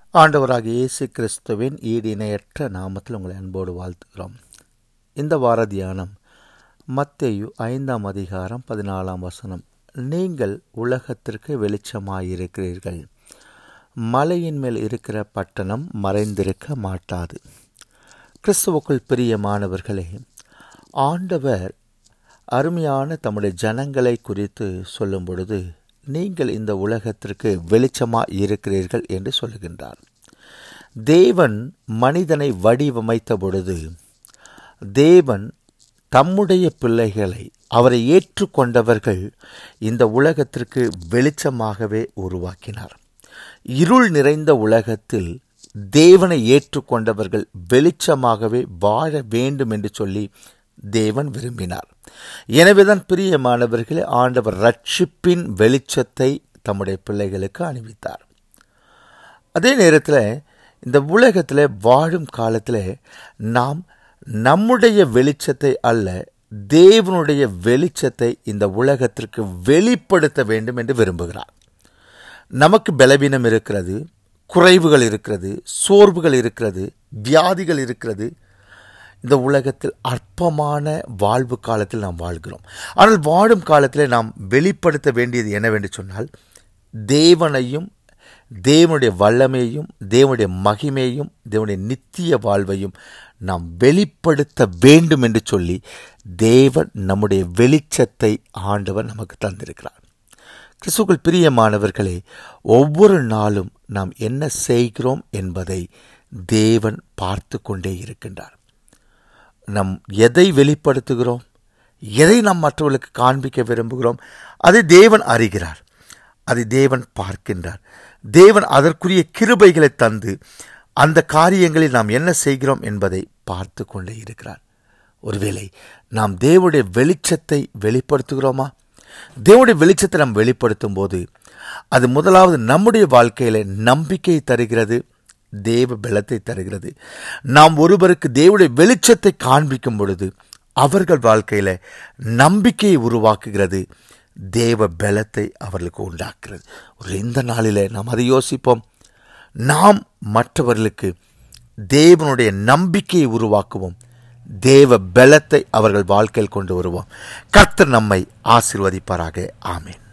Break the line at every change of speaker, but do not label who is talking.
ஆண்டவராகிய இயேசு கிறிஸ்துவின் ஈடு இணையற்ற நாமத்தில் உங்களை அன்போடு வாழ்த்துகிறோம் இந்த வார தியானம் மத்தேயு ஐந்தாம் அதிகாரம் பதினாலாம் வசனம் நீங்கள் உலகத்திற்கு வெளிச்சமாயிருக்கிறீர்கள் மலையின் மேல் இருக்கிற பட்டணம் மறைந்திருக்க மாட்டாது கிறிஸ்துவுக்குள் பிரியமானவர்களே ஆண்டவர் அருமையான தம்முடைய ஜனங்களை குறித்து சொல்லும் பொழுது நீங்கள் இந்த உலகத்திற்கு வெளிச்சமாக இருக்கிறீர்கள் என்று சொல்லுகின்றார் தேவன் மனிதனை வடிவமைத்த பொழுது தேவன் தம்முடைய பிள்ளைகளை அவரை ஏற்றுக்கொண்டவர்கள் இந்த உலகத்திற்கு வெளிச்சமாகவே உருவாக்கினார் இருள் நிறைந்த உலகத்தில் தேவனை ஏற்றுக்கொண்டவர்கள் வெளிச்சமாகவே வாழ வேண்டும் என்று சொல்லி தேவன் விரும்பினார் எனவேதான் பிரியமானவர்களே ஆண்டவர் ரட்சிப்பின் வெளிச்சத்தை தம்முடைய பிள்ளைகளுக்கு அணிவித்தார் அதே நேரத்தில் இந்த உலகத்தில் வாழும் காலத்தில் நாம் நம்முடைய வெளிச்சத்தை அல்ல தேவனுடைய வெளிச்சத்தை இந்த உலகத்திற்கு வெளிப்படுத்த வேண்டும் என்று விரும்புகிறார் நமக்கு பலவீனம் இருக்கிறது குறைவுகள் இருக்கிறது சோர்வுகள் இருக்கிறது வியாதிகள் இருக்கிறது இந்த உலகத்தில் அற்பமான வாழ்வு காலத்தில் நாம் வாழ்கிறோம் ஆனால் வாழும் காலத்தில் நாம் வெளிப்படுத்த வேண்டியது என்னவென்று சொன்னால் தேவனையும் தேவனுடைய வல்லமையையும் தேவனுடைய மகிமையும் தேவனுடைய நித்திய வாழ்வையும் நாம் வெளிப்படுத்த வேண்டும் என்று சொல்லி தேவன் நம்முடைய வெளிச்சத்தை ஆண்டவர் நமக்கு தந்திருக்கிறார் கிறிஸ்துக்கள் பிரியமானவர்களே ஒவ்வொரு நாளும் நாம் என்ன செய்கிறோம் என்பதை தேவன் பார்த்து கொண்டே இருக்கின்றார் நம் எதை வெளிப்படுத்துகிறோம் எதை நாம் மற்றவர்களுக்கு காண்பிக்க விரும்புகிறோம் அதை தேவன் அறிகிறார் அதை தேவன் பார்க்கின்றார் தேவன் அதற்குரிய கிருபைகளை தந்து அந்த காரியங்களில் நாம் என்ன செய்கிறோம் என்பதை பார்த்து கொண்டே இருக்கிறார் ஒருவேளை நாம் தேவனுடைய வெளிச்சத்தை வெளிப்படுத்துகிறோமா தேவனுடைய வெளிச்சத்தை நாம் வெளிப்படுத்தும் போது அது முதலாவது நம்முடைய வாழ்க்கையில நம்பிக்கையை தருகிறது தேவ பலத்தை தருகிறது நாம் ஒருவருக்கு தேவனுடைய வெளிச்சத்தை காண்பிக்கும் பொழுது அவர்கள் வாழ்க்கையில நம்பிக்கையை உருவாக்குகிறது தேவ பலத்தை அவர்களுக்கு உண்டாக்குறது ஒரு இந்த நாளில் நாம் அதை யோசிப்போம் நாம் மற்றவர்களுக்கு தேவனுடைய நம்பிக்கையை உருவாக்குவோம் தேவ பலத்தை அவர்கள் வாழ்க்கையில் கொண்டு வருவோம் கர்த்தர் நம்மை ஆசிர்வதிப்பாராக ஆமேன்